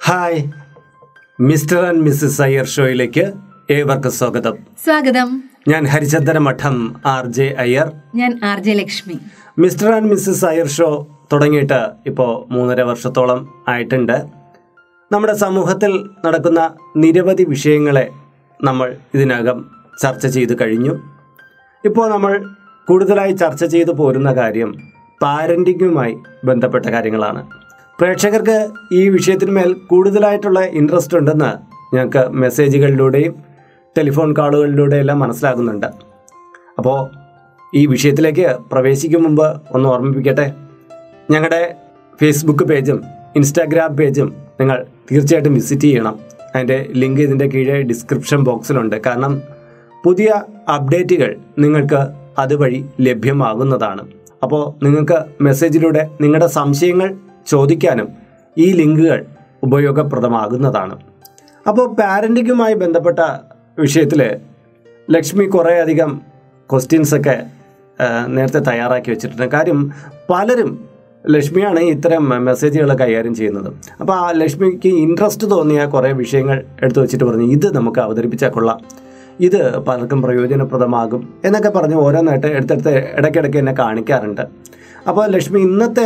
Hi Mr and Mrs Iyer ഷോയിലേക്ക് ഏവർക്കും സ്വാഗതം സ്വാഗതം ഞാൻ ഹരിചന്ദന മഠം ആർ ജെ അയ്യർ ഞാൻ R J Lakshmi Mr and Mrs Iyer show തുടങ്ങിയിട്ട് ഇപ്പോൾ മൂന്നര വർഷത്തോളം ആയിട്ടുണ്ട് നമ്മുടെ സമൂഹത്തിൽ നടക്കുന്ന നിരവധി വിഷയങ്ങളെ നമ്മൾ ഇതിനകം ചർച്ച ചെയ്തു കഴിഞ്ഞു ഇപ്പോൾ നമ്മൾ കൂടുതലായി ചർച്ച ചെയ്തു പോരുന്ന കാര്യം പാരൻറ്റിങ്ങുമായി ബന്ധപ്പെട്ട കാര്യങ്ങളാണ് പ്രേക്ഷകർക്ക് ഈ വിഷയത്തിന്മേൽ കൂടുതലായിട്ടുള്ള ഇൻട്രസ്റ്റ് ഉണ്ടെന്ന് ഞങ്ങൾക്ക് മെസ്സേജുകളിലൂടെയും ടെലിഫോൺ കാളുകളിലൂടെയും എല്ലാം മനസ്സിലാകുന്നുണ്ട് അപ്പോൾ ഈ വിഷയത്തിലേക്ക് പ്രവേശിക്കും മുമ്പ് ഒന്ന് ഓർമ്മിപ്പിക്കട്ടെ ഞങ്ങളുടെ ഫേസ്ബുക്ക് പേജും ഇൻസ്റ്റാഗ്രാം പേജും നിങ്ങൾ തീർച്ചയായിട്ടും വിസിറ്റ് ചെയ്യണം അതിൻ്റെ ലിങ്ക് ഇതിൻ്റെ കീഴെ ഡിസ്ക്രിപ്ഷൻ ബോക്സിലുണ്ട് കാരണം പുതിയ അപ്ഡേറ്റുകൾ നിങ്ങൾക്ക് അതുവഴി ലഭ്യമാകുന്നതാണ് അപ്പോൾ നിങ്ങൾക്ക് മെസ്സേജിലൂടെ നിങ്ങളുടെ സംശയങ്ങൾ ചോദിക്കാനും ഈ ലിങ്കുകൾ ഉപയോഗപ്രദമാകുന്നതാണ് അപ്പോൾ പാരൻറ്റിങ്ങുമായി ബന്ധപ്പെട്ട വിഷയത്തിൽ ലക്ഷ്മി കുറേ അധികം ക്വസ്റ്റ്യൻസൊക്കെ നേരത്തെ തയ്യാറാക്കി വെച്ചിട്ടുണ്ട് കാര്യം പലരും ലക്ഷ്മിയാണ് ഇത്തരം മെസ്സേജുകൾ കൈകാര്യം ചെയ്യുന്നത് അപ്പോൾ ആ ലക്ഷ്മിക്ക് ഇൻട്രസ്റ്റ് തോന്നിയ കുറേ വിഷയങ്ങൾ എടുത്തു വെച്ചിട്ട് പറഞ്ഞു ഇത് നമുക്ക് അവതരിപ്പിച്ചാൽ കൊള്ളാം ഇത് പലർക്കും പ്രയോജനപ്രദമാകും എന്നൊക്കെ പറഞ്ഞ് ഓരോന്നായിട്ട് എടുത്തെടുത്ത് ഇടയ്ക്കിടയ്ക്ക് എന്നെ കാണിക്കാറുണ്ട് അപ്പോൾ ലക്ഷ്മി ഇന്നത്തെ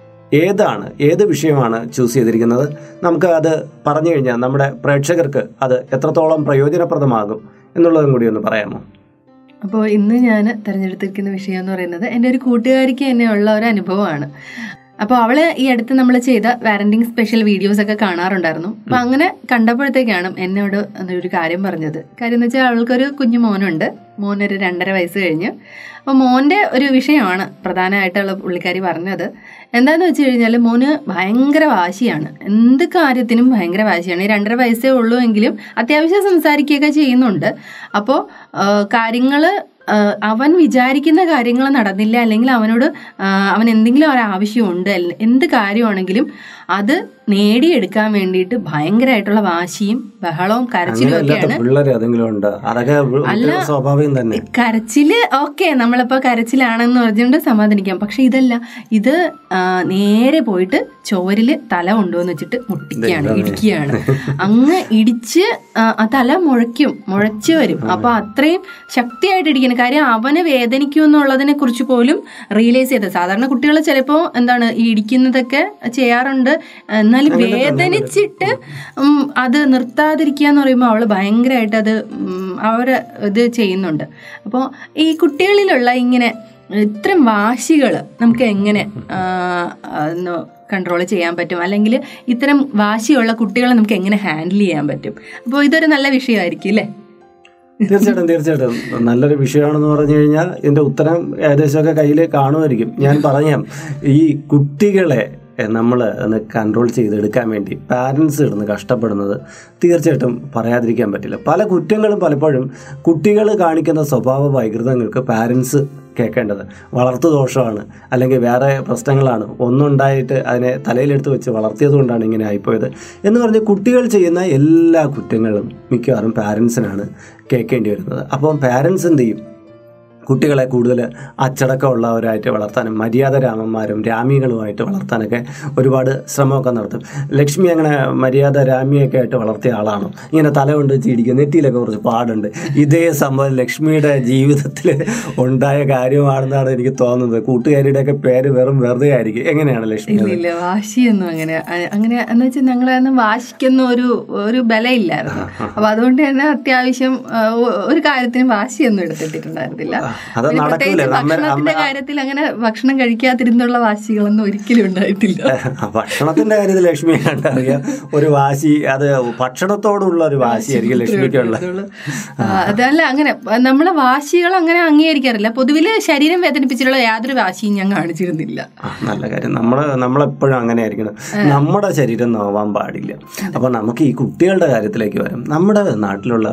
ഏതാണ് ഏത് വിഷയമാണ് ചൂസ് ചെയ്തിരിക്കുന്നത് നമുക്ക് അത് പറഞ്ഞു കഴിഞ്ഞാൽ നമ്മുടെ പ്രേക്ഷകർക്ക് അത് എത്രത്തോളം പ്രയോജനപ്രദമാകും എന്നുള്ളതും കൂടി ഒന്ന് പറയാമോ അപ്പോൾ ഇന്ന് ഞാൻ തിരഞ്ഞെടുത്തിരിക്കുന്ന വിഷയം എന്ന് പറയുന്നത് എൻ്റെ ഒരു കൂട്ടുകാരിക്ക് തന്നെ ഉള്ള ഒരു അനുഭവമാണ് അപ്പോൾ അവള് ഈ അടുത്ത് നമ്മൾ ചെയ്ത വാരന്റിങ് സ്പെഷ്യൽ വീഡിയോസ് ഒക്കെ കാണാറുണ്ടായിരുന്നു അപ്പൊ അങ്ങനെ കണ്ടപ്പോഴത്തേക്കാണ് എന്നോട് ഒരു കാര്യം പറഞ്ഞത് കാര്യം എന്ന് വെച്ചാൽ അവൾക്കൊരു കുഞ്ഞു മോനുണ്ട് മോനൊരു രണ്ടര വയസ്സ് കഴിഞ്ഞ് അപ്പോൾ മോൻ്റെ ഒരു വിഷയമാണ് പ്രധാനമായിട്ടുള്ള പുള്ളിക്കാരി പറഞ്ഞത് എന്താന്ന് വെച്ച് കഴിഞ്ഞാൽ മോന് ഭയങ്കര വാശിയാണ് എന്ത് കാര്യത്തിനും ഭയങ്കര വാശിയാണ് ഈ രണ്ടര വയസ്സേ ഉള്ളൂ എങ്കിലും അത്യാവശ്യം സംസാരിക്കുകയൊക്കെ ചെയ്യുന്നുണ്ട് അപ്പോൾ കാര്യങ്ങൾ അവൻ വിചാരിക്കുന്ന കാര്യങ്ങൾ നടന്നില്ല അല്ലെങ്കിൽ അവനോട് അവൻ എന്തെങ്കിലും ഒരു ആവശ്യമുണ്ട് എന്ത് കാര്യമാണെങ്കിലും അത് നേടിയെടുക്കാൻ വേണ്ടിയിട്ട് ഭയങ്കരമായിട്ടുള്ള വാശിയും ബഹളവും കരച്ചിലും ഒക്കെയാണ് അല്ല സ്വാഭാവികം തന്നെ കരച്ചില് ഓക്കെ നമ്മളിപ്പോ കരച്ചിലാണെന്ന് പറഞ്ഞുകൊണ്ട് സമാധാനിക്കാം പക്ഷെ ഇതല്ല ഇത് നേരെ പോയിട്ട് ചോരില് തല കൊണ്ടുവന്ന് വെച്ചിട്ട് മുട്ടിക്കുകയാണ് ഇടിക്കുകയാണ് അങ്ങ് ഇടിച്ച് ആ തല മുഴയ്ക്കും മുഴച്ചു വരും അപ്പൊ അത്രയും ശക്തിയായിട്ട് ഇടിക്കണം കാര്യം അവന് വേദനിക്കും എന്നുള്ളതിനെ കുറിച്ച് പോലും റിയലൈസ് ചെയ്തത് സാധാരണ കുട്ടികൾ ചിലപ്പോ എന്താണ് ഈ ഇടിക്കുന്നതൊക്കെ ചെയ്യാറുണ്ട് എന്നാലും വേദനിച്ചിട്ട് അത് നിർത്താതിരിക്കുക എന്ന് പറയുമ്പോൾ അവള് ഭയങ്കരമായിട്ട് അത് അവര് ഇത് ചെയ്യുന്നുണ്ട് അപ്പോൾ ഈ കുട്ടികളിലുള്ള ഇങ്ങനെ ഇത്തരം വാശികൾ നമുക്ക് എങ്ങനെ കൺട്രോൾ ചെയ്യാൻ പറ്റും അല്ലെങ്കിൽ ഇത്തരം വാശിയുള്ള കുട്ടികളെ നമുക്ക് എങ്ങനെ ഹാൻഡിൽ ചെയ്യാൻ പറ്റും അപ്പോൾ ഇതൊരു നല്ല വിഷയമായിരിക്കും അല്ലേ തീർച്ചയായിട്ടും തീർച്ചയായിട്ടും നല്ലൊരു വിഷയമാണെന്ന് പറഞ്ഞു കഴിഞ്ഞാൽ ഇതിന്റെ ഉത്തരം ഏകദേശമൊക്കെ കയ്യിൽ കാണുമായിരിക്കും ഞാൻ പറഞ്ഞ ഈ കുട്ടികളെ നമ്മൾ ഒന്ന് കൺട്രോൾ ചെയ്തെടുക്കാൻ വേണ്ടി പാരൻസ് ഇടുന്ന് കഷ്ടപ്പെടുന്നത് തീർച്ചയായിട്ടും പറയാതിരിക്കാൻ പറ്റില്ല പല കുറ്റങ്ങളും പലപ്പോഴും കുട്ടികൾ കാണിക്കുന്ന സ്വഭാവ വൈകൃതങ്ങൾക്ക് പാരൻസ് കേൾക്കേണ്ടത് വളർത്തു ദോഷമാണ് അല്ലെങ്കിൽ വേറെ പ്രശ്നങ്ങളാണ് ഒന്നുണ്ടായിട്ട് അതിനെ തലയിലെടുത്ത് വെച്ച് വളർത്തിയത് കൊണ്ടാണ് ഇങ്ങനെ ആയിപ്പോയത് എന്ന് പറഞ്ഞ് കുട്ടികൾ ചെയ്യുന്ന എല്ലാ കുറ്റങ്ങളും മിക്കവാറും പാരൻസിനാണ് കേൾക്കേണ്ടി വരുന്നത് അപ്പം പാരൻസ് എന്ത് ചെയ്യും കുട്ടികളെ കൂടുതൽ അച്ചടക്കമുള്ളവരായിട്ട് വളർത്താനും മര്യാദ രാമന്മാരും രാമികളുമായിട്ട് വളർത്താനൊക്കെ ഒരുപാട് ശ്രമമൊക്കെ നടത്തും ലക്ഷ്മി അങ്ങനെ മര്യാദ രാമിയൊക്കെ ആയിട്ട് വളർത്തിയ ആളാണോ ഇങ്ങനെ തല കൊണ്ട് ചിടിക്കും നെറ്റിയിലൊക്കെ കുറച്ച് പാടുണ്ട് ഇതേ സംഭവം ലക്ഷ്മിയുടെ ജീവിതത്തിൽ ഉണ്ടായ കാര്യമാണെന്നാണ് എനിക്ക് തോന്നുന്നത് കൂട്ടുകാരിയുടെയൊക്കെ പേര് വെറും വെറുതെ ആയിരിക്കും എങ്ങനെയാണ് ലക്ഷ്മി ഇല്ല വാശിയൊന്നും അങ്ങനെ അങ്ങനെ എന്ന് വെച്ചാൽ ഞങ്ങളൊന്നും വാശിക്കൊന്നും ഒരു ഒരു ബലമില്ലായിരുന്നു അപ്പൊ അതുകൊണ്ട് തന്നെ അത്യാവശ്യം ഒരു കാര്യത്തിനും വാശിയൊന്നും എടുത്തിട്ടുണ്ടായിരുന്നില്ല ഭക്ഷണത്തിന്റെ കാര്യത്തിൽ അങ്ങനെ ഭക്ഷണം കഴിക്കാതിരുന്നുള്ള വാശികളൊന്നും ഒരിക്കലും ഉണ്ടായിട്ടില്ല ഭക്ഷണത്തിന്റെ കാര്യത്തിൽ ലക്ഷ്മി കണ്ടറിയാം ഒരു വാശി അത് ഭക്ഷണത്തോടുള്ള ഒരു വാശിയായിരിക്കും ലക്ഷ്മിക്കുള്ള അതല്ല അങ്ങനെ നമ്മളെ വാശികൾ അങ്ങനെ അംഗീകരിക്കാറില്ല പൊതുവില് ശരീരം വേദനിപ്പിച്ചിട്ടുള്ള യാതൊരു വാശിയും ഞാൻ കാണിച്ചിരുന്നില്ല നല്ല കാര്യം നമ്മള് നമ്മളെപ്പോഴും അങ്ങനെ ആയിരിക്കണം നമ്മുടെ ശരീരം നോവാൻ പാടില്ല അപ്പൊ നമുക്ക് ഈ കുട്ടികളുടെ കാര്യത്തിലേക്ക് വരാം നമ്മുടെ നാട്ടിലുള്ള മിക്ക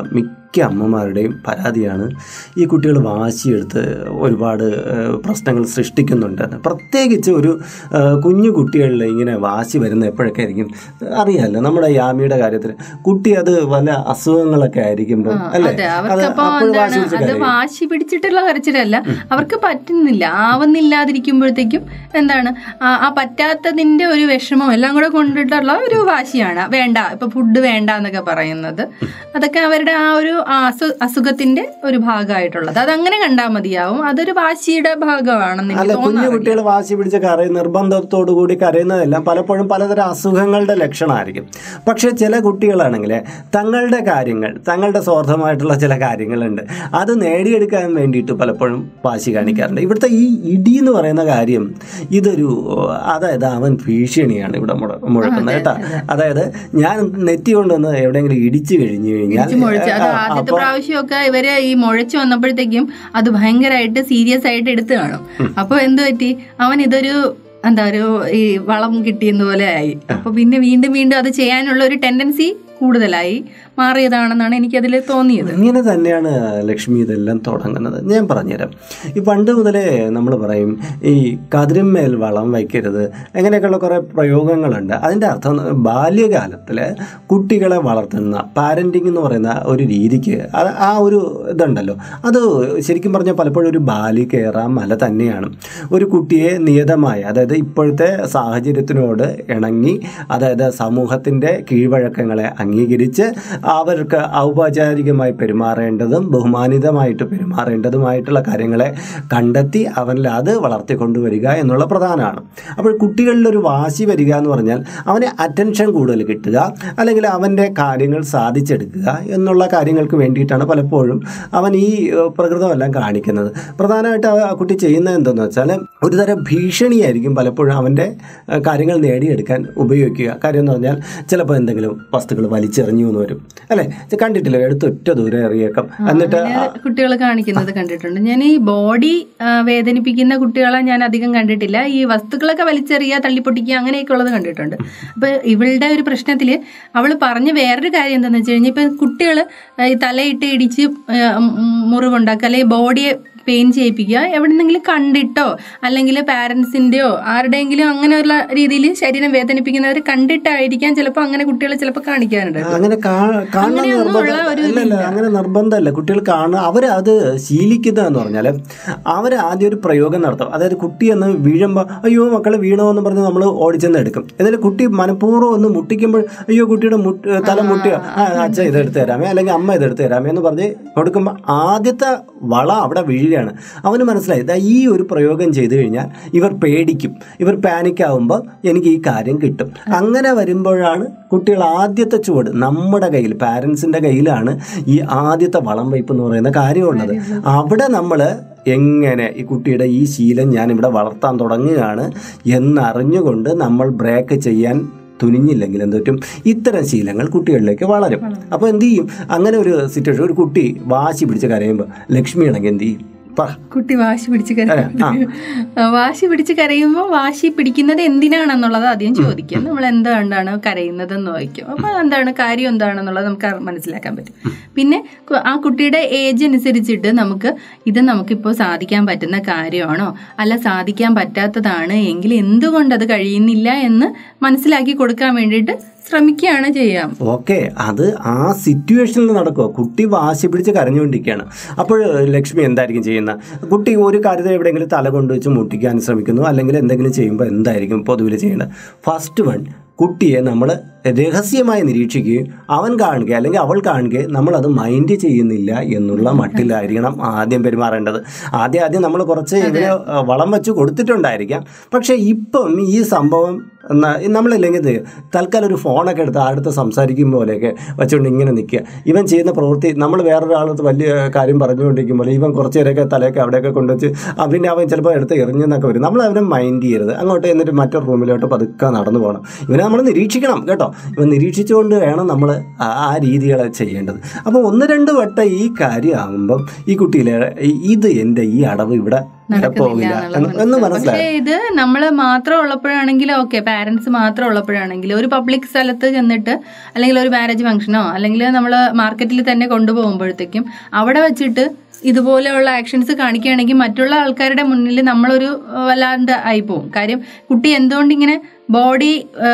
മിക്ക അമ്മമാരുടെയും പരാതിയാണ് ഈ കുട്ടികൾ വാശിയെടുത്ത് ഒരുപാട് ഏഹ്, പ്രശ്നങ്ങൾ സൃഷ്ടിക്കുന്നുണ്ട് പ്രത്യേകിച്ച് ഒരു ഏഹ്, കുഞ്ഞു കുട്ടികളിൽ ഇങ്ങനെ വാശി വരുന്ന എപ്പോഴൊക്കെ ആയിരിക്കും അറിയാമല്ലോ നമ്മുടെ യാമിയുടെ കാര്യത്തിൽ കുട്ടി അത് വല്ല അസുഖങ്ങളൊക്കെ ആയിരിക്കുമ്പോൾ അല്ലേ അതെ അത് അവർക്കപ്പോ അപ്പോൾ എന്താണ് വാശി പിടിച്ച് അത് കരയും. വാശി പിടിച്ചിട്ടുള്ള കരച്ചിലല്ല അവർക്ക് പറ്റുന്നില്ല ആവുന്നില്ലാതിരിക്കുമ്പോഴത്തേക്കും എന്താണ് ആ ആ പറ്റാത്തതിന്റെ ഒരു വിഷമം എല്ലാം കൂടെ കൊണ്ടിട്ടുള്ള ഒരു വാശിയാണ് വേണ്ട ഇപ്പൊ ഫുഡ് വേണ്ട എന്നൊക്കെ പറയുന്നത് അതൊക്കെ അവരുടെ ആ ഒരു അസു- അസുഖത്തിന്റെ ഒരു ഭാഗമായിട്ടുള്ളത് അതങ്ങനെ കണ്ടാൽ മതിയാവും അതൊരു വാശിയുടെ ഭാഗമാണെന്ന് അല്ല എനിക്ക് കുഞ്ഞു തോന്നാറില്ല കുട്ടികൾ വാശി പിടിച്ച് കരയും നിർബന്ധത്തോടു കൂടി കരയുന്നതെല്ലാം പലപ്പോഴും പലതരം അസുഖങ്ങളുടെ ലക്ഷണമായിരിക്കും പക്ഷേ ചില കുട്ടികളാണെങ്കിൽ തങ്ങളുടെ കാര്യങ്ങൾ തങ്ങളുടെ സ്വാർത്ഥമായിട്ടുള്ള ചില കാര്യങ്ങളുണ്ട് അത് നേടിയെടുക്കാൻ വേണ്ടിയിട്ട് പലപ്പോഴും വാശി കാണിക്കാറുണ്ട് ഇവിടുത്തെ ഈ ഇടി എന്ന് പറയുന്ന കാര്യം ഇതൊരു അതായത് അവൻ ഭീഷണിയാണ് ഇവിടെ മുട- മുഴക്കുന്നത് കേട്ടോ അതായത് ഞാൻ നെറ്റി കൊണ്ടുവന്ന് എവിടെയെങ്കിലും ഇടിച്ചു കഴിഞ്ഞു കഴിഞ്ഞാൽ ഇടിച്ച് മുഴച്ച് അത് ആ, ആദ്യത്തെ അപ്പോൾ പ്രാവശ്യമൊക്കെ ഇവര് ഈ മുഴച്ചു വന്നപ്പോഴത്തേക്കും അത് ഭയങ്കരമായിട്ട് സീരിയസ് ആയിട്ട് എടുത്തു കാണും അപ്പൊ എന്ത് പറ്റി അവൻ ഇതൊരു എന്താ ഒരു ഈ വളം കിട്ടിയെന്ന പോലെ ആയി അപ്പൊ പിന്നെ വീണ്ടും വീണ്ടും അത് ചെയ്യാനുള്ള ഒരു ടെൻഡൻസി കൂടുതലായി മാറിയതാണെന്നാണ് എനിക്കതിൽ തോന്നിയത് ഇങ്ങനെ തന്നെയാണ് ലക്ഷ്മി ഇതെല്ലാം തുടങ്ങുന്നത് ഞാൻ പറഞ്ഞുതരാം ഈ പണ്ട് മുതലേ നമ്മൾ പറയും ഈ കതിരിന്മേൽ വളം വയ്ക്കരുത് അങ്ങനെയൊക്കെയുള്ള കുറേ പ്രയോഗങ്ങളുണ്ട് അതിൻ്റെ അർത്ഥം ബാല്യകാലത്തിൽ കുട്ടികളെ വളർത്തുന്ന പാരൻറ്റിങ് എന്ന് പറയുന്ന ഒരു രീതിക്ക് അത് ആ ഒരു ഇതുണ്ടല്ലോ അത് ശരിക്കും പറഞ്ഞാൽ പലപ്പോഴും ഒരു ബാലി കയറാൻ മല തന്നെയാണ് ഒരു കുട്ടിയെ നിയതമായി അതായത് ഇപ്പോഴത്തെ സാഹചര്യത്തിനോട് ഇണങ്ങി അതായത് സമൂഹത്തിൻ്റെ കീഴ്വഴക്കങ്ങളെ അംഗീകരിച്ച് അവർക്ക് ഔപചാരികമായി പെരുമാറേണ്ടതും ബഹുമാനിതമായിട്ട് പെരുമാറേണ്ടതുമായിട്ടുള്ള കാര്യങ്ങളെ കണ്ടെത്തി അവനിൽ അത് വളർത്തിക്കൊണ്ടുവരിക എന്നുള്ള പ്രധാനമാണ് അപ്പോൾ കുട്ടികളിൽ ഒരു വാശി വരിക എന്ന് പറഞ്ഞാൽ അവന് അറ്റൻഷൻ കൂടുതൽ കിട്ടുക അല്ലെങ്കിൽ അവൻ്റെ കാര്യങ്ങൾ സാധിച്ചെടുക്കുക എന്നുള്ള കാര്യങ്ങൾക്ക് വേണ്ടിയിട്ടാണ് പലപ്പോഴും അവൻ ഈ ഏഹ്, പ്രകൃതമെല്ലാം കാണിക്കുന്നത് പ്രധാനമായിട്ട് ആ കുട്ടി ചെയ്യുന്നത് എന്തെന്ന് വെച്ചാൽ ഒരുതരം ഭീഷണിയായിരിക്കും പലപ്പോഴും അവൻ്റെ ഏഹ്, കാര്യങ്ങൾ നേടിയെടുക്കാൻ ഉപയോഗിക്കുക കാര്യം എന്ന് പറഞ്ഞാൽ ചിലപ്പോൾ എന്തെങ്കിലും വസ്തുക്കൾ വലിച്ചെറിഞ്ഞു എന്ന് വരും അല്ലേ ഇത് കണ്ടിട്ടില്ല എടുത്തൊറ്റ ദൂരം എറിയേക്കാം എന്നിട്ട് കുട്ടികൾ കാണിക്കുന്നത് കണ്ടിട്ടുണ്ട് ഞാൻ ഈ ബോഡി വേദനിപ്പിക്കുന്ന കുട്ടികളെ ഞാൻ അധികം കണ്ടിട്ടില്ല ഈ വസ്തുക്കളൊക്കെ വലിച്ചെറിയുക തള്ളിപ്പൊട്ടിക്കുക അങ്ങനെയൊക്കെ ഉള്ളത് കണ്ടിട്ടുണ്ട് അപ്പൊ ഇവളുടെ ഒരു പ്രശ്നത്തില് അവൾ പറഞ്ഞ വേറൊരു കാര്യം എന്താണെന്ന് വെച്ച് കഴിഞ്ഞാൽ ഇപ്പൊ കുട്ടികൾ ഈ തലയിട്ട് ഇടിച്ച് ആ, ഉം, മുറിവുണ്ടാക്കുക അല്ലെങ്കിൽ ബോഡിയെ പെയിൻ ചെയ്യിപ്പിക്കുക എവിടെന്നെങ്കിലും കണ്ടിട്ടോ അല്ലെങ്കിൽ പാരൻസിന്റെയോ ആരുടെയെങ്കിലും അങ്ങനെയുള്ള രീതിയിൽ ശരീരം വേദനിപ്പിക്കുന്നവർ കണ്ടിട്ടായിരിക്കാം ചിലപ്പോൾ അങ്ങനെ കുട്ടികൾ ചിലപ്പോൾ കാണിക്കാറുണ്ട് അങ്ങനെ കാ- കാണണം അങ്ങനെയൊന്നും നിർബന്ധം ഉള്ള ഒരു അല്ലല്ല അങ്ങനെ നിർബന്ധമല്ല കുട്ടികൾ കാണുക അവരത് ശീലിക്കുക എന്ന് പറഞ്ഞാൽ അവർ ആദ്യം ഒരു പ്രയോഗം നടത്തും അതായത് കുട്ടി എന്ന് വീഴുമ്പോൾ അയ്യോ മക്കളെ വീണോ എന്ന് പറഞ്ഞ് നമ്മൾ ഓടിച്ചെന്ന് എടുക്കും എന്നിട്ട് കുട്ടി മനഃപൂർവ്വം ഒന്ന് മുട്ടിക്കുമ്പോൾ അയ്യോ കുട്ടിയുടെ മുട്ട് തല മുട്ടിയോ ആ അച്ഛൻ ഇതെടുത്ത് തരാമേ അല്ലെങ്കിൽ അമ്മ ഇതെടുത്ത് തരാമേ എന്ന് പറഞ്ഞ് കൊടുക്കുമ്പോൾ ആദ്യത്തെ വള അവിടെ വീഴുകയാണ് അവന് മനസ്സിലായി ദാ ഈ ഒരു പ്രയോഗം ചെയ്തു കഴിഞ്ഞാൽ ഇവർ പേടിക്കും ഇവർ പാനിക് ആവുമ്പോൾ എനിക്ക് ഈ കാര്യം കിട്ടും അങ്ങനെ വരുമ്പോഴാണ് കുട്ടികൾ ആദ്യത്തെ ചുവട് നമ്മുടെ കയ്യിൽ പാരൻസിൻ്റെ കയ്യിലാണ് ഈ ആദ്യത്തെ വളം വയ്പ് എന്ന് പറയുന്ന കാര്യമുള്ളത് അവിടെ നമ്മൾ എങ്ങനെ ഈ കുട്ടിയുടെ ഈ ശീലം ഞാൻ ഇവിടെ വളർത്താൻ തുടങ്ങുകയാണ് എന്നറിഞ്ഞുകൊണ്ട് നമ്മൾ ബ്രേക്ക് ചെയ്യാൻ തുനിഞ്ഞില്ലെങ്കിൽ എന്ത് പറ്റും ഇത്തരം ശീലങ്ങൾ കുട്ടികളിലേക്ക് വളരും അപ്പോൾ എന്ത് ചെയ്യും അങ്ങനെ ഒരു സിറ്റുവേഷൻ ഒരു കുട്ടി വാശി പിടിച്ച് കരയുമ്പോൾ ലക്ഷ്മി ആണെങ്കിൽ എന്ത് ചെയ്യും പറ കുട്ടി വാശി പിടിച്ച് കരയും വാശി പിടിച്ച് കരയുമ്പോൾ വാശി പിടിക്കുന്നത് എന്തിനാണെന്നുള്ളത് ആദ്യം ചോദിക്കും നമ്മൾ എന്തുകൊണ്ടാണ് കരയുന്നത് എന്ന് ചോദിക്കും അപ്പൊ എന്താണ് കാര്യം എന്താണെന്നുള്ളത് നമുക്ക് അറി- മനസ്സിലാക്കാൻ പറ്റും പിന്നെ കു- ആ കുട്ടിയുടെ ഏജ് അനുസരിച്ചിട്ട് നമുക്ക് ഇത് നമുക്കിപ്പോൾ സാധിക്കാൻ പറ്റുന്ന കാര്യമാണോ അല്ല സാധിക്കാൻ പറ്റാത്തതാണ് എങ്കിൽ എന്തുകൊണ്ട് അത് കഴിയുന്നില്ല എന്ന് മനസ്സിലാക്കി കൊടുക്കാൻ വേണ്ടിയിട്ട് ശ്രമിക്കുകയാണ് ചെയ്യാം ഓക്കെ അത് ആ സിറ്റുവേഷനിൽ നടക്കുക കുട്ടി വാശി പിടിച്ച് കരഞ്ഞുകൊണ്ടിരിക്കുകയാണ് അപ്പോൾ ലക്ഷ്മി എന്തായിരിക്കും ചെയ്യുന്നത് കുട്ടി ഒരു കാര്യത്തെ എവിടെയെങ്കിലും തല കൊണ്ടുവച്ച് മുട്ടിക്കാൻ ശ്രമിക്കുന്നു അല്ലെങ്കിൽ എന്തെങ്കിലും ചെയ്യുമ്പോൾ എന്തായിരിക്കും പൊതുവിൽ ചെയ്യേണ്ടത് ഫസ്റ്റ് വൺ കുട്ടിയെ നമ്മൾ രഹസ്യമായി നിരീക്ഷിക്കുകയും അവൻ കാണുക അല്ലെങ്കിൽ അവൾ കാണുകയും നമ്മളത് മൈൻഡ് ചെയ്യുന്നില്ല എന്നുള്ള മട്ടിലായിരിക്കണം ആദ്യം പെരുമാറേണ്ടത് ആദ്യം ആദ്യം നമ്മൾ കുറച്ച് ഇങ്ങനെ അഹ്, വളം വെച്ച് കൊടുത്തിട്ടുണ്ടായിരിക്കാം പക്ഷേ ഇപ്പം ഈ സംഭവം എന്നാ- നമ്മളില്ലെങ്കിൽ ഇത് തൽക്കാലം ഒരു ഫോണൊക്കെ എടുത്ത് അടുത്ത് സംസാരിക്കും പോലെയൊക്കെ വെച്ചുകൊണ്ട് ഇങ്ങനെ നിൽക്കുക ഇവൻ ചെയ്യുന്ന പ്രവൃത്തി നമ്മൾ വേറൊരാളത്ത് വലിയ കാര്യം പറഞ്ഞുകൊണ്ടിരിക്കുമ്പോൾ ഇവൻ കുറച്ച് നേരമൊക്കെ തലയൊക്കെ അവിടെയൊക്കെ കൊണ്ടുവച്ച് ആ, പിന്നെ അവൻ ചിലപ്പോൾ എടുത്ത് എറിഞ്ഞെന്നൊക്കെ വരും നമ്മൾ അവനെ മൈൻഡ് ചെയ്യരുത് അങ്ങോട്ട് എന്നിട്ട് മറ്റൊരു റൂമിലോട്ട് പതുക്കെ നടന്നു പോകണം ഇവനെ നമ്മൾ നിരീക്ഷിക്കണം കേട്ടോ ഇവൻ നിരീക്ഷിച്ചുകൊണ്ട് വേണം നമ്മൾ ആ- ആ രീതികളെ ചെയ്യേണ്ടത് അപ്പോൾ ഒന്ന് രണ്ട് വട്ടം ഈ കാര്യമാകുമ്പം ഈ കുട്ടിയിലെ ഈ- ഇത് എൻ്റെ ഈ അടവ് ഇവിടെ നടക്കുന്നില്ല പോകില്ല എന്നുള്ളത് എന്ന് എന്ന് മനസ്സിലാവും. മനസ്സിലായി പക്ഷേ ഇത് നമ്മൾ മാത്രം ഉള്ളപ്പോഴാണെങ്കിൽ ഓക്കെ പാരന്റ്സ് മാത്രം ഉള്ളപ്പോഴാണെങ്കിൽ ഒരു പബ്ലിക് സ്ഥലത്ത് ചെന്നിട്ട് അല്ലെങ്കിൽ ഒരു മാരേജ് ഫംഗ്ഷനോ അല്ലെങ്കിൽ നമ്മൾ മാർക്കറ്റിൽ തന്നെ കൊണ്ടുപോകുമ്പോഴത്തേക്കും അവിടെ വെച്ചിട്ട് ഇതുപോലെയുള്ള ആക്ഷൻസ് കാണിക്കുകയാണെങ്കിൽ മറ്റുള്ള ആൾക്കാരുടെ മുന്നിൽ നമ്മളൊരു ഏഹ്, വല്ലാണ്ട് ആയിപ്പോവും കാര്യം കുട്ടി എന്തുകൊണ്ട് ഇങ്ങനെ ബോഡി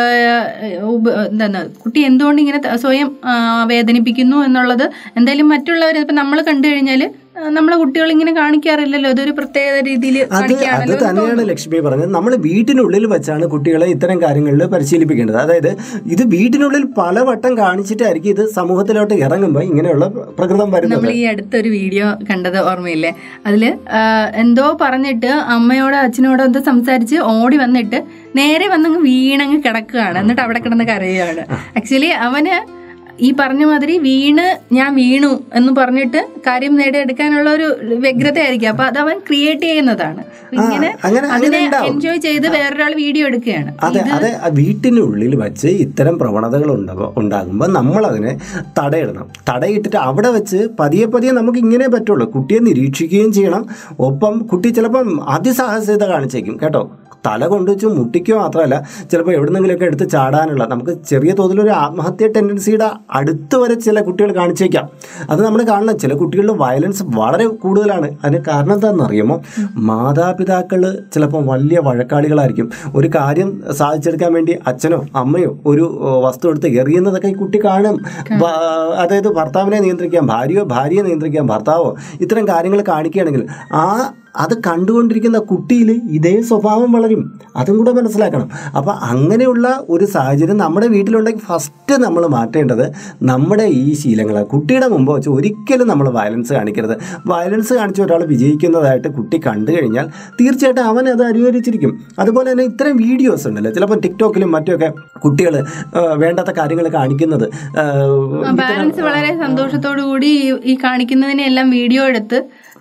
എന്താണ് കുട്ടി എന്തുകൊണ്ട് ഇങ്ങനെ ത- സ്വയം ആ, വേദനിപ്പിക്കുന്നു എന്നുള്ളത് എന്തായാലും മറ്റുള്ളവർ ഇപ്പം നമ്മൾ കണ്ടു കഴിഞ്ഞാൽ നമ്മളെ കുട്ടികൾ ഇങ്ങനെ കാണിക്കാറില്ലല്ലോ ഇതൊരു പ്രത്യേക രീതിയിൽ അത് അത് കാണിക്കുകയാണല്ലോ എന്ന് തന്നെയാണ് തോന്നുന്നു. ലക്ഷ്മി പറഞ്ഞത് നമ്മൾ വീട്ടിനുള്ളിൽ വെച്ചാണ് കുട്ടികളെ ഇത്തരം കാര്യങ്ങളിൽ പരിശീലിപ്പിക്കേണ്ടത് അതായത് ഇത് വീട്ടിനുള്ളിൽ പലവട്ടം കാണിച്ചിട്ടായിരിക്കും ഇത് സമൂഹത്തിലോട്ട് ഇറങ്ങുമ്പോൾ ഇങ്ങനെയുള്ള പ്രകൃതം വരുന്നത് നമ്മൾ ഈ അടുത്തൊരു വീഡിയോ കണ്ടത് ഓർമ്മയില്ലേ അതില് ആ, എന്തോ പറഞ്ഞിട്ട് അമ്മയോടോ അച്ഛനോടോ എന്തോ സംസാരിച്ച് ഓടി വന്നിട്ട് നേരെ വന്നങ്ങ് വീണങ്ങ് കിടക്കുകയാണ് എന്നിട്ട് അവിടെ കിടന്ന് കരയുകയാണ് ആക്ച്വലി അവന് ഈ പറഞ്ഞ മാതിരി വീണ് ഞാൻ വീണു എന്ന് പറഞ്ഞിട്ട് കാര്യം നേടിയെടുക്കാനുള്ള ഒരു വ്യഗ്രതയായിരിക്കും അപ്പൊ അത് അവൻ ക്രിയേറ്റ് ചെയ്യുന്നതാണ് ഇങ്ങനെ അങ്ങനെ അങ്ങനെ അതിനെ ഉണ്ടാവും എൻജോയ് ചെയ്ത് വേറൊരാൾ വീഡിയോ എടുക്കുകയാണ് അതെ അതെ ആ വീട്ടിനുള്ളിൽ വെച്ച് ഇത്തരം പ്രവണതകൾ ഉണ്ടാകുമ്പോൾ ഉണ്ടാകുമ്പോൾ നമ്മൾ അതിനെ തടയിടണം തടയിട്ടിട്ട് അവിടെ വെച്ച് പതിയെ പതിയെ നമുക്ക് ഇങ്ങനെ പറ്റുള്ളൂ കുട്ടിയെ നിരീക്ഷിക്കുകയും ചെയ്യണം ഒപ്പം കുട്ടി ചിലപ്പം അതിസാഹസ്യത കാണിച്ചേക്കും കേട്ടോ തല കൊണ്ടുവച്ച് മുട്ടിക്കുക മാത്രമല്ല ചിലപ്പോൾ എവിടുന്നെങ്കിലുമൊക്കെ എടുത്ത് ചാടാനുള്ള നമുക്ക് ചെറിയ തോതിലൊരു ആത്മഹത്യ ടെൻഡൻസിയുടെ അടുത്ത് വരെ ചില കുട്ടികൾ കാണിച്ചേക്കാം അത് നമ്മൾ കാണണം ചില കുട്ടികളുടെ വയലൻസ് വളരെ കൂടുതലാണ് അതിന് കാരണം എന്താണെന്ന് അറിയുമോ മാതാപിതാക്കൾ ചിലപ്പോൾ വലിയ വഴക്കാളികളായിരിക്കും ഒരു കാര്യം സാധിച്ചെടുക്കാൻ വേണ്ടി അച്ഛനോ അമ്മയോ ഒരു ഏഹ്, വസ്തു എടുത്ത് എറിയുന്നതൊക്കെ ഈ കുട്ടി കാണും ഭ- അതായത് ഭർത്താവിനെ നിയന്ത്രിക്കാം ഭാര്യയോ ഭാര്യയെ നിയന്ത്രിക്കാം ഭർത്താവോ ഇത്തരം കാര്യങ്ങൾ കാണിക്കുകയാണെങ്കിൽ ആ അത് കണ്ടുകൊണ്ടിരിക്കുന്ന കുട്ടിയിൽ ഇതേ സ്വഭാവം വളരും അതും കൂടെ മനസ്സിലാക്കണം അപ്പോൾ അങ്ങനെയുള്ള ഒരു സാഹചര്യം നമ്മുടെ വീട്ടിലുണ്ടെങ്കിൽ ഫസ്റ്റ് നമ്മൾ മാറ്റേണ്ടത് നമ്മുടെ ഈ ശീലങ്ങൾ കുട്ടിയുടെ മുമ്പ് വെച്ച് ഒരിക്കലും നമ്മൾ വയലൻസ് കാണിക്കരുത് വയലൻസ് കാണിച്ച ഒരാൾ വിജയിക്കുന്നതായിട്ട് കുട്ടി കണ്ടു കഴിഞ്ഞാൽ തീർച്ചയായിട്ടും അവൻ അത് അനുകരിച്ചിരിക്കും അതുപോലെ തന്നെ ഇത്തരം വീഡിയോസ് ഉണ്ടല്ലോ ചിലപ്പോൾ ടിക്ടോക്കിലും മറ്റുമൊക്കെ കുട്ടികൾ വേണ്ടാത്ത കാര്യങ്ങൾ കാണിക്കുന്നത് ആ, പാരന്റ്സ് വളരെ സന്തോഷത്തോടു കൂടി ഈ- ഈ കാണിക്കുന്നതിനെല്ലാം വീഡിയോ എടുത്ത്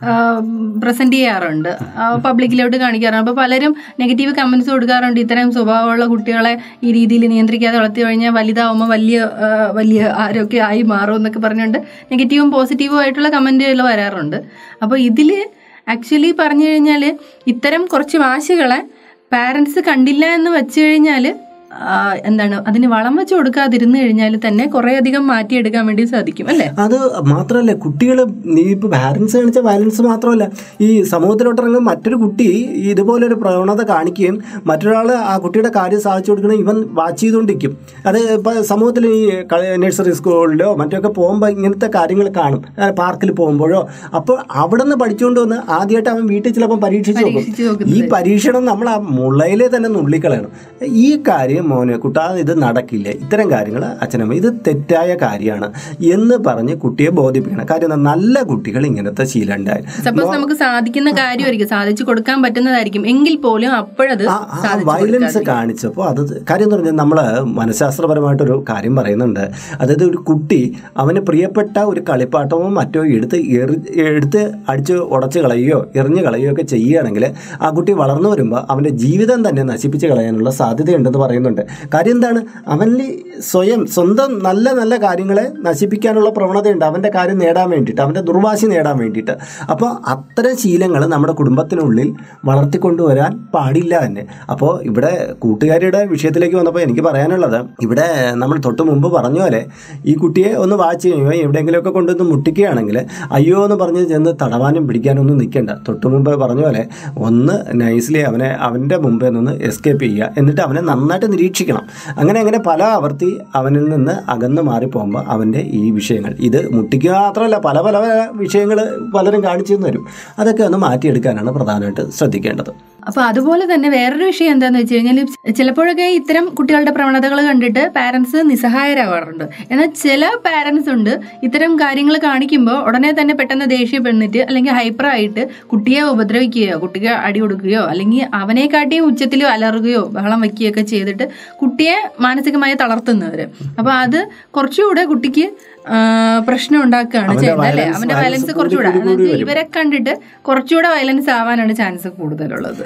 പ്രസന്റ് ചെയ്യാറുണ്ട് പബ്ലിക്കിലോട്ട് കാണിക്കാറുണ്ട് അപ്പൊ പലരും നെഗറ്റീവ് കമന്റ്സ് കൊടുക്കാറുണ്ട് ഇത്തരം സ്വഭാവമുള്ള കുട്ടികളെ ഈ രീതിയിൽ നിയന്ത്രിക്കാതെ വളർത്തി കഴിഞ്ഞാൽ വലുതാവുമ്പോൾ വലിയ ആ, വലിയ ആരോഗ്യം ആയി മാറും എന്നൊക്കെ പറഞ്ഞുകൊണ്ട് നെഗറ്റീവും പോസിറ്റീവും ആയിട്ടുള്ള കമന്റുകൾ വരാറുണ്ട് അപ്പോൾ ഇതില് ആക്ച്വലി പറഞ്ഞു കഴിഞ്ഞാൽ ഇത്തരം കുറച്ച് വാശികളെ പാരന്റ്സ് കണ്ടില്ല എന്ന് വെച്ച് കഴിഞ്ഞാൽ എന്താണ് അതിന് വളം വെച്ച് കൊടുക്കാതിരുന്നു കഴിഞ്ഞാൽ തന്നെ കുറെ അധികം മാറ്റിയെടുക്കാൻ വേണ്ടി സാധിക്കും അല്ലേ അത് മാത്രമല്ല കുട്ടികൾ നീ ഇപ്പോൾ പാരൻസ് കാണിച്ച വയലൻസ് മാത്രമല്ല ഈ സമൂഹത്തിലോട്ടിറങ്ങും മറ്റൊരു കുട്ടി ഇതുപോലൊരു പ്രവണത കാണിക്കുകയും മറ്റൊരാൾ ആ കുട്ടിയുടെ കാര്യം സാധിച്ചു കൊടുക്കണം ഇവൻ വാച്ച് ചെയ്തുകൊണ്ടിരിക്കും അത് ഇപ്പോൾ സമൂഹത്തിൽ ഈ നഴ്സറി സ്കൂളിലോ മറ്റൊക്കെ പോകുമ്പോൾ ഇങ്ങനത്തെ കാര്യങ്ങൾ കാണും പാർക്കിൽ പോകുമ്പോഴോ അപ്പോൾ അവിടെ നിന്ന് പഠിച്ചുകൊണ്ട് വന്ന് ആദ്യമായിട്ട് അവൻ വീട്ടിൽ ചിലപ്പോൾ പരീക്ഷിച്ച് പരീക്ഷിച്ച് നോക്കും നോക്കുന്നത്. ഈ പരീക്ഷണം നമ്മൾ ആ മുളയിലെ തന്നെ നുള്ളിക്കളയണം ഈ കാര്യം മോനെ കുട്ടാ ഇത് നടക്കില്ല ഇത്തരം കാര്യങ്ങൾ അച്ഛനമ്മ ഇത് തെറ്റായ കാര്യമാണ് എന്ന് പറഞ്ഞ് കുട്ടിയെ ബോധിപ്പിക്കണം കാര്യം എന്താ നല്ല കുട്ടികൾ ഇങ്ങനത്തെ ശീലം ഉണ്ടായി സപ്പോസ് നമുക്ക് സാധിക്കുന്ന കാര്യമായിരിക്കും സാധിച്ചു കൊടുക്കാൻ പറ്റുന്നതായിരിക്കും എങ്കിൽ പോലും അപ്പോഴത് ആ വയലൻസ് കാണിച്ചപ്പോൾ അത് കാര്യം എന്ന് പറഞ്ഞാൽ നമ്മൾ മനഃശാസ്ത്രപരമായിട്ടൊരു കാര്യം പറയുന്നുണ്ട് അതായത് ഒരു കുട്ടി അവന് പ്രിയപ്പെട്ട ഒരു കളിപ്പാട്ടമോ മറ്റോ എടുത്ത് എറി എടുത്ത് അടിച്ച് ഉടച്ച് കളയുകയോ എറിഞ്ഞ് കളയുകയോ ഒക്കെ ചെയ്യുകയാണെങ്കിൽ ആ കുട്ടി വളർന്നു വരുമ്പോൾ അവൻ്റെ ജീവിതം തന്നെ നശിപ്പിച്ച് കളയാനുള്ള സാധ്യതയുണ്ടെന്ന് പറയുന്നുണ്ട് കാര്യം എന്താണ് അവനിൽ സ്വയം സ്വന്തം നല്ല നല്ല കാര്യങ്ങളെ നശിപ്പിക്കാനുള്ള പ്രവണതയുണ്ട് അവൻ്റെ കാര്യം നേടാൻ വേണ്ടിയിട്ട് അവൻ്റെ ദുർവാശി നേടാൻ വേണ്ടിയിട്ട് അപ്പോൾ അത്തരം ശീലങ്ങൾ നമ്മുടെ കുടുംബത്തിനുള്ളിൽ വളർത്തിക്കൊണ്ടുവരാൻ പാടില്ല തന്നെ അപ്പോൾ ഇവിടെ കൂട്ടുകാരിയുടെ വിഷയത്തിലേക്ക് വന്നപ്പോൾ എനിക്ക് പറയാനുള്ളത് ഇവിടെ നമ്മൾ തൊട്ട് മുമ്പ് പറഞ്ഞ പോലെ ഈ കുട്ടിയെ ഒന്ന് വാച്ച് ചെയ്യുകയോ എവിടെയെങ്കിലുമൊക്കെ കൊണ്ടുവന്ന് മുട്ടിക്കുകയാണെങ്കിൽ അയ്യോ എന്ന് പറഞ്ഞ് ചെന്ന് തടവാനും പിടിക്കാനും ഒന്നും നിൽക്കണ്ട തൊട്ട് മുമ്പ് പറഞ്ഞ പോലെ ഒന്ന് നൈസ്ലി അവനെ അവൻ്റെ മുമ്പേ നിന്ന് എസ്കേപ്പ് ചെയ്യുക എന്നിട്ട് അവനെ നന്നായിട്ട് നിരീക്ഷിക്കണം അങ്ങനെ അങ്ങനെ പല ആവർത്തി അവനിൽ നിന്ന് അകന്ന് മാറിപ്പോകുമ്പോൾ അവൻ്റെ ഈ വിഷയങ്ങൾ ഇത് മുട്ടിക്കുക മാത്രമല്ല പല പല പല വിഷയങ്ങൾ പലരും കാണിച്ചു തരും അതൊക്കെ ഒന്ന് മാറ്റിയെടുക്കാനാണ് പ്രധാനമായിട്ട് ശ്രദ്ധിക്കേണ്ടത് അപ്പൊ അതുപോലെ തന്നെ വേറൊരു വിഷയം എന്താന്ന് വെച്ച് കഴിഞ്ഞാൽ ചിലപ്പോഴൊക്കെ ഇത്തരം കുട്ടികളുടെ പ്രവണതകൾ കണ്ടിട്ട് പാരന്റ്സ് നിസ്സഹായരാവാറുണ്ട് എന്നാൽ ചില പാരന്റ്സ് ഉണ്ട് ഇത്തരം കാര്യങ്ങൾ കാണിക്കുമ്പോൾ ഉടനെ തന്നെ പെട്ടെന്ന് ദേഷ്യപ്പെടുന്നിട്ട് അല്ലെങ്കിൽ ഹൈപ്പർ ആയിട്ട് കുട്ടിയെ ഉപദ്രവിക്കുകയോ കുട്ടിക്ക് അടി കൊടുക്കുകയോ അല്ലെങ്കിൽ അവനെക്കാട്ടിയും ഉച്ചത്തിൽ അലറുകയോ ബഹളം വയ്ക്കുകയോ ഒക്കെ ചെയ്തിട്ട് കുട്ടിയെ മാനസികമായി തളർത്തുന്നവര് അപ്പൊ അത് കുറച്ചുകൂടെ കുട്ടിക്ക് ആ, പ്രശ്നം ഉണ്ടാക്കുകയാണ് അവന്റെ ചെയ്യുന്നത് അല്ലെ violence- അവന്റെ violence വയലൻസ് കൂടി കുറച്ചുകൂടെ കൂടി കൂടി അതായത് വരും. ഇവരെ കണ്ടിട്ട് കുറച്ചുകൂടെ വയലൻസ് ആവാനാണ് ചാൻസ് കൂടുതലുള്ളത്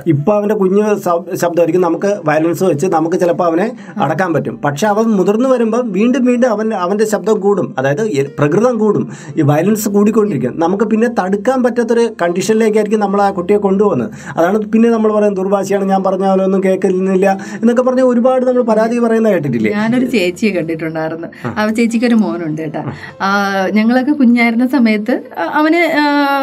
ഇപ്പൊ അവന്റെ കുഞ്ഞു ശബ്- ശബ്ദമായിരിക്കും നമുക്ക് വയലൻസ് വെച്ച് നമുക്ക് ചിലപ്പോൾ അവനെ അടക്കാൻ പറ്റും പക്ഷെ അവൻ മുതിർന്നു വരുമ്പോൾ വീണ്ടും വീണ്ടും അവൻ അവന്റെ ശബ്ദം കൂടും അതായത് എ- പ്രകൃതം കൂടും ഈ വയലൻസ് കൂടിക്കൊണ്ടിരിക്കും നമുക്ക് പിന്നെ തടുക്കാൻ പറ്റാത്തൊരു കണ്ടീഷനിലേക്കായിരിക്കും നമ്മൾ ആ കുട്ടിയെ കൊണ്ടുപോകുന്നത് അതാണ് പിന്നെ നമ്മൾ പറയുന്നത് ദുർഭാഷയാണ് ഞാൻ പറഞ്ഞ പോലെ ഒന്നും കേൾക്കുന്നില്ല എന്നൊക്കെ പറഞ്ഞ് ഒരുപാട് നമ്മൾ പരാതി പറയുന്ന കേട്ടിട്ടില്ലേ ഞാനൊരു ചേച്ചിയെ കണ്ടിട്ടുണ്ടായിരുന്നു ആ ചേച്ചിക്ക് ഒരു മോനുണ്ട് കേട്ടാ ആ, ഞങ്ങളൊക്കെ കുഞ്ഞായിരുന്ന സമയത്ത് ആ, അവന് ആ,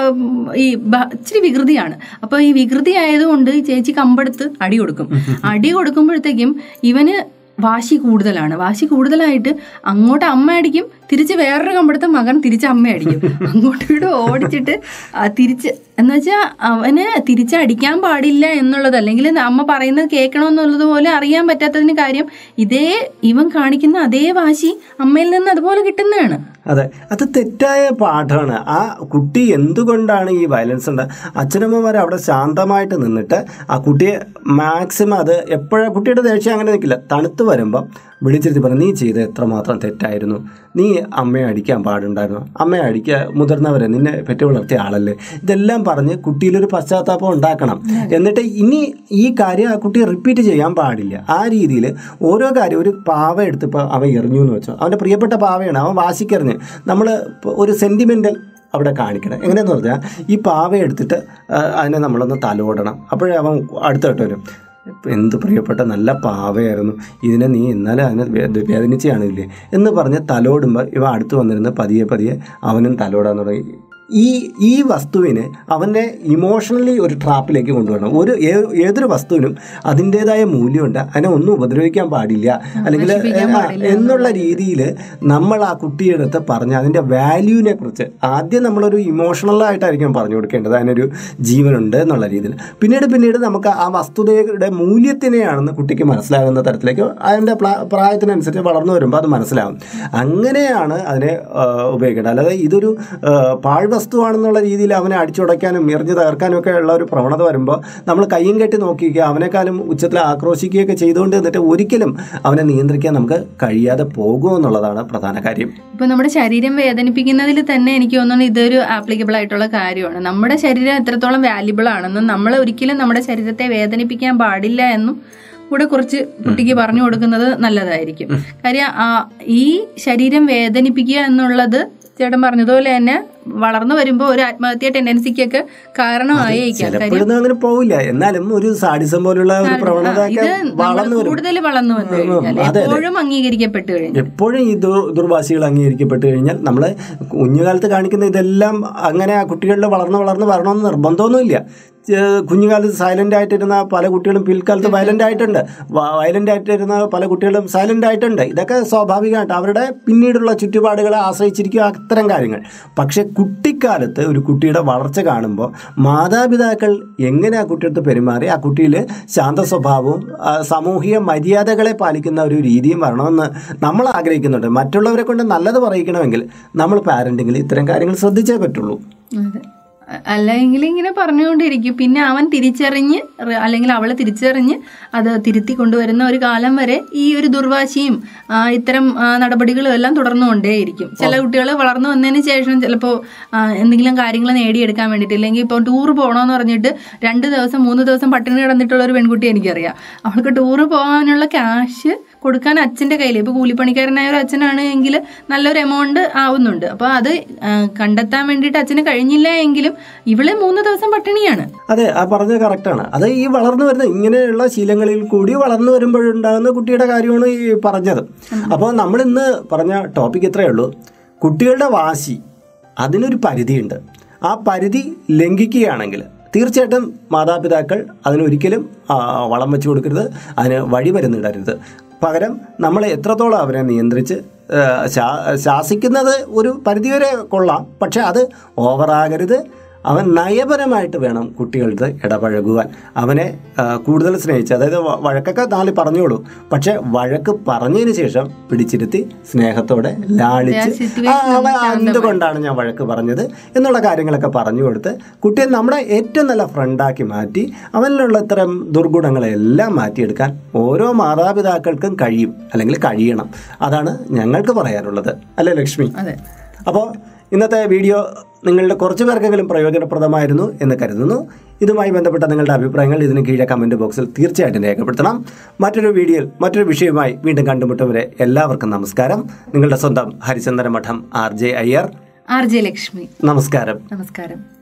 ഈ ബ- ഇച്ചിരി വികൃതിയാണ് അപ്പൊ ഈ വികൃതി ആയതുകൊണ്ട് ഈ ചേച്ചി കമ്പെടുത്ത് അടി കൊടുക്കും അടി കൊടുക്കുമ്പോഴത്തേക്കും ഇവന് വാശി കൂടുതലാണ് വാശി കൂടുതലായിട്ട് അങ്ങോട്ട് അമ്മ അടിക്കും തിരിച്ച് വേറൊരു കമ്പെടുത്ത് മകൻ തിരിച്ച് അമ്മ അടിക്കും അങ്ങോട്ടും ഇങ്ങോട്ടും ഓടിച്ചിട്ട് ആ, തിരിച്ച് എന്നുവെച്ചാൽ അവന് തിരിച്ചടിക്കാൻ പാടില്ല എന്നുള്ളത് അല്ലെങ്കിൽ അമ്മ പറയുന്നത് കേൾക്കണമെന്നുള്ളത് പോലെ അറിയാൻ പറ്റാത്തതിന് കാര്യം ഇതേ ഇവൻ കാണിക്കുന്ന അതേ വാശി അമ്മയിൽ നിന്ന് അതുപോലെ കിട്ടുന്നതാണ് അതെ അത് തെറ്റായ പാഠമാണ് ആ കുട്ടി എന്തുകൊണ്ടാണ് ഈ വയലൻസ് ഉണ്ട് അച്ഛനമ്മമാർ അവിടെ ശാന്തമായിട്ട് നിന്നിട്ട് ആ കുട്ടിയെ മാക്സിമം അത് എപ്പോഴും കുട്ടിയുടെ ദേഷ്യം അങ്ങനെ നിൽക്കില്ല തണുത്ത് വരുമ്പം വിളിച്ചിരുത്തി പറഞ്ഞു നീ ചെയ്ത് എത്രമാത്രം തെറ്റായിരുന്നു നീ അമ്മയെ അടിക്കാൻ പാടുണ്ടായിരുന്നു അമ്മയെ അടിക്കുക മുതിർന്നവരെ നിന്നെ പെറ്റു വളർത്തിയ ആളല്ലേ ഇതെല്ലാം പറഞ്ഞ് കുട്ടിയിലൊരു പശ്ചാത്താപം ഉണ്ടാക്കണം എന്നിട്ട് ഇനി ഈ കാര്യം ആ കുട്ടി റിപ്പീറ്റ് ചെയ്യാൻ പാടില്ല ആ രീതിയിൽ ഓരോ കാര്യം ഒരു പാവ എടുത്തിപ്പോൾ അവൻ എറിഞ്ഞു എന്ന് വെച്ചോ അവൻ്റെ പ്രിയപ്പെട്ട പാവയാണ് അവൻ വാശിക്കെറിഞ്ഞ് നമ്മൾ ഒരു സെൻറ്റിമെൻ്റൽ അവിടെ കാണിക്കണം എങ്ങനെയെന്ന് പറഞ്ഞാൽ ഈ പാവ എടുത്തിട്ട് ആ, അതിനെ നമ്മളൊന്ന് തലോടണം അപ്പോഴേ അവൻ അടുത്തോട്ട് വരും ഇപ്പം എന്ത് പ്രിയപ്പെട്ട നല്ല പാവയായിരുന്നു ഇതിനെ നീ ഇന്നലെ അതിനെ വേ- വേദനിച്ച് കാണില്ലേ എന്ന് പറഞ്ഞ് തലോടുമ്പോൾ ഇവ അടുത്ത് വന്നിരുന്ന് പതിയെ പതിയെ അവനും തലോടാൻ തുടങ്ങി ഈ ഈ വസ്തുവിനെ അവനെ ഇമോഷണലി ഒരു ട്രാപ്പിലേക്ക് കൊണ്ടുവരണം ഒരു ഏ- ഏതൊരു വസ്തുവിനും അതിൻ്റെതായ മൂല്യമുണ്ട് അതിനെ ഒന്നും ഉപദ്രവിക്കാൻ പാടില്ല അല്ലെങ്കിൽ നശിപ്പിക്കാൻ ആ, പാടില്ല എന്നുള്ള രീതിയിൽ നമ്മൾ ആ കുട്ടിയുടെ അടുത്ത് പറഞ്ഞ അതിൻ്റെ വാല്യൂവിനെ കുറിച്ച് ആദ്യം നമ്മളൊരു ഇമോഷണലായിട്ടായിരിക്കും പറഞ്ഞു കൊടുക്കേണ്ടത് അതിനൊരു ജീവനുണ്ട് എന്നുള്ള രീതിയിൽ പിന്നീട് പിന്നീട് നമുക്ക് ആ വസ്തുതയുടെ മൂല്യത്തിനെയാണെന്ന് കുട്ടിക്ക് മനസ്സിലാകുന്ന തരത്തിലേക്ക് അതിൻ്റെ പ്ല- പ്രായത്തിനനുസരിച്ച് വളർന്നു വരുമ്പോൾ അത് മനസ്സിലാവും അങ്ങനെയാണ് അതിനെ ആ, ഉപയോഗിക്കേണ്ടത് അല്ലാതെ ഇതൊരു ആ, പാഴ്വസ്തുവാണെന്നുള്ള രീതിയിൽ അവനെ അടിച്ചുടയ്ക്കാനും എറിഞ്ഞു തകർക്കാനും ഒക്കെ ഉള്ള ഒരു പ്രവണത വരുമ്പോൾ നമ്മൾ കയ്യും കെട്ടി നോക്കിക്കുക അവനെക്കാളും ഉച്ചത്തിൽ ആക്രോശിക്കുകയൊക്കെ ചെയ്തുകൊണ്ട് എന്നിട്ട് ഒരിക്കലും അവനെ നിയന്ത്രിക്കാൻ നമുക്ക് കഴിയാതെ പോകുമെന്നുള്ളതാണ് പ്രധാന കാര്യം ഇപ്പൊ നമ്മുടെ ശരീരം വേദനിപ്പിക്കുന്നതിൽ തന്നെ എനിക്ക് തോന്നുന്നു ഇതൊരു ആപ്ലിക്കബിൾ ആയിട്ടുള്ള കാര്യമാണ് നമ്മുടെ ശരീരം എത്രത്തോളം വാല്യുബിൾ ആണെന്നും നമ്മൾ ഒരിക്കലും നമ്മുടെ ശരീരത്തെ വേദനിപ്പിക്കാൻ പാടില്ല എന്നും കൂടെ കുറച്ച് കുട്ടിക്ക് പറഞ്ഞു കൊടുക്കുന്നത് നല്ലതായിരിക്കും കാര്യം ആ, ഈ ശരീരം വേദനിപ്പിക്കുക എന്നുള്ളത് ചേട്ടൻ പറഞ്ഞതുപോലെ തന്നെ വളർന്നു വരുമ്പോൾ ഒരു ആത്മഹത്യ ടെൻഡൻസിക്കൊക്കെ കാരണമായേക്കാം കാര്യം ചിലപ്പോഴൊന്നും അങ്ങനെ പോവില്ല എന്നാലും ഒരു സാഡിസം പോലുള്ള ഒരു പ്രവണത ഇത് ഒക്കെ നമ്മൾ വളർന്നു വരും കൂടുതൽ വളർന്നു വന്നു കഴിഞ്ഞാൽ അതെ, അതെ. എപ്പോഴും അംഗീകരിക്കപ്പെട്ട് കഴിഞ്ഞു എപ്പോഴും ഈ ദുർ- ദുർഭാഷികൾ അംഗീകരിക്കപ്പെട്ട് കഴിഞ്ഞാൽ നമ്മൾ കുഞ്ഞുകാലത്ത് കാണിക്കുന്ന ഇതെല്ലാം അങ്ങനെ ആ കുട്ടികളിൽ വളർന്ന് വളർന്ന് വരണമെന്ന് നിർബന്ധമൊന്നുമില്ല ചെ- കുഞ്ഞുകാലത്ത് സൈലന്റ് ആയിട്ടിരുന്ന പല കുട്ടികളും പിൽക്കാലത്ത് വയലന്റ് ആയിട്ടുണ്ട് വയലന്റ് ആയിട്ടിരുന്ന പല കുട്ടികളും സൈലന്റ് ആയിട്ടുണ്ട് ഇതൊക്കെ സ്വാഭാവികമായിട്ട് അവരുടെ പിന്നീടുള്ള ചുറ്റുപാടുകളെ ആശ്രയിച്ചിരിക്കും അത്തരം കാര്യങ്ങൾ പക്ഷെ കുട്ടിക്കാലത്ത് ഒരു കുട്ടിയുടെ വളർച്ച കാണുമ്പോൾ മാതാപിതാക്കൾ എങ്ങനെ ആ കുട്ടിയടുത്ത് പെരുമാറി ആ കുട്ടിയിൽ ശാന്ത സ്വഭാവവും ആ, സാമൂഹിക മര്യാദകളെ പാലിക്കുന്ന ഒരു രീതിയും വരണമെന്ന് നമ്മൾ ആഗ്രഹിക്കുന്നുണ്ട് മറ്റുള്ളവരെ കൊണ്ട് നല്ലത് പറയിക്കണമെങ്കിൽ നമ്മൾ പാരന്റിങ്ങിൽ ഇത്തരം കാര്യങ്ങൾ ശ്രദ്ധിച്ചേ പറ്റുള്ളൂ അതെ അ- അല്ലെങ്കിൽ ഇങ്ങനെ പറഞ്ഞുകൊണ്ടിരിക്കും പിന്നെ അവൻ തിരിച്ചറിഞ്ഞ് റി- അല്ലെങ്കിൽ അവള് തിരിച്ചറിഞ്ഞ് അത് തിരുത്തി കൊണ്ടുവരുന്ന ഒരു കാലം വരെ ഈ ഒരു ദുർവാശിയും ആ, ഇത്തരം ആ, നടപടികളും എല്ലാം തുടർന്നുകൊണ്ടേയിരിക്കും ചില കുട്ടികൾ വളർന്നു വന്നതിന് ശേഷം ചിലപ്പോൾ എന്തെങ്കിലും കാര്യങ്ങൾ നേടിയെടുക്കാൻ വേണ്ടിയിട്ട് അല്ലെങ്കിൽ ഇപ്പോൾ ടൂർ പോകണമെന്ന് പറഞ്ഞിട്ട് രണ്ട് ദിവസം മൂന്ന് ദിവസം പട്ടിണി കിടന്നിട്ടുള്ള ഒരു പെൺകുട്ടി എനിക്കറിയാം അവൾക്ക് ടൂർ പോകാനുള്ള ക്യാഷ് കൊടുക്കാൻ അച്ഛൻ്റെ കയ്യിൽ ഇപ്പോൾ കൂലിപ്പണിക്കാരനായ ഒരു അച്ഛനാണ് എങ്കിൽ നല്ലൊരു എമൗണ്ട് ആവുന്നുണ്ട് അപ്പോൾ അത് ആ, കണ്ടെത്താൻ വേണ്ടിയിട്ട് അച്ഛന് കഴിഞ്ഞില്ല എങ്കിലും ഇവള് മൂന്ന് ദിവസം പട്ടിണിയാണ് അതെ ആ പറഞ്ഞത് കറക്റ്റാണ് അത് ഈ വളർന്നു വരുന്ന ഇങ്ങനെയുള്ള ശീലങ്ങളിൽ കൂടി വളർന്നു വരുമ്പോഴുണ്ടാകുന്ന കുട്ടിയുടെ കാര്യമാണ് ഈ പറഞ്ഞത് അപ്പോൾ നമ്മൾ ഇന്ന് പറഞ്ഞ ടോപ്പിക് ഇത്രയേ ഉള്ളൂ കുട്ടികളുടെ വാശി അതിനൊരു പരിധിയുണ്ട് ആ പരിധി ലംഘിക്കുകയാണെങ്കിൽ തീർച്ചയായിട്ടും മാതാപിതാക്കൾ അതിനൊരിക്കലും ആ, വളം വെച്ച് കൊടുക്കരുത് അതിന് വഴി വരുന്നിടരുത് പകരം നമ്മൾ എത്രത്തോളം അവരെ നിയന്ത്രിച്ച് ആ, ശാ- ശാസിക്കുന്നത് ഒരു പരിധിവരെ കൊള്ളാം പക്ഷെ അത് ഓവറാകരുത് അവൻ നയപരമായിട്ട് വേണം കുട്ടികളുടെ ഇടപഴകുവാൻ അവനെ ആ, കൂടുതൽ സ്നേഹിച്ച് അതായത് വ- വഴക്കൊക്കെ നാളെ പറഞ്ഞോളൂ പക്ഷെ വഴക്ക് പറഞ്ഞതിന് ശേഷം പിടിച്ചിരുത്തി സ്നേഹത്തോടെ ലാളിച്ച് situation ആ, അവൻ എന്തുകൊണ്ടാണ് ഞാൻ വഴക്ക് പറഞ്ഞത് എന്നുള്ള കാര്യങ്ങളൊക്കെ പറഞ്ഞു കൊടുത്ത് കുട്ടിയെ നമ്മുടെ ഏറ്റവും നല്ല ഫ്രണ്ടാക്കി മാറ്റി അവനിലുള്ള ഇത്തരം ദുർഗുണങ്ങളെല്ലാം മാറ്റിയെടുക്കാൻ ഓരോ മാതാപിതാക്കൾക്കും കഴിയും അല്ലെങ്കിൽ കഴിയണം അതാണ് ഞങ്ങൾക്ക് പറയാനുള്ളത് അല്ലേ ലക്ഷ്മി അതെ അപ്പോൾ ഇന്നത്തെ വീഡിയോ നിങ്ങളുടെ കുറച്ച് പേർക്കെങ്കിലും പ്രയോജനപ്രദമായിരുന്നു എന്ന് കരുതുന്നു ഇതുമായി ബന്ധപ്പെട്ട നിങ്ങളുടെ അഭിപ്രായങ്ങൾ ഇതിന് കീഴെ കമൻറ്റ് ബോക്സിൽ തീർച്ചയായിട്ടും രേഖപ്പെടുത്തണം മറ്റൊരു വീഡിയോയിൽ മറ്റൊരു വിഷയവുമായി വീണ്ടും കണ്ടുമുട്ടും വരെ എല്ലാവർക്കും നമസ്കാരം നിങ്ങളുടെ സ്വന്തം Harichandra Madom R J Iyer R J Lakshmi നമസ്കാരം നമസ്കാരം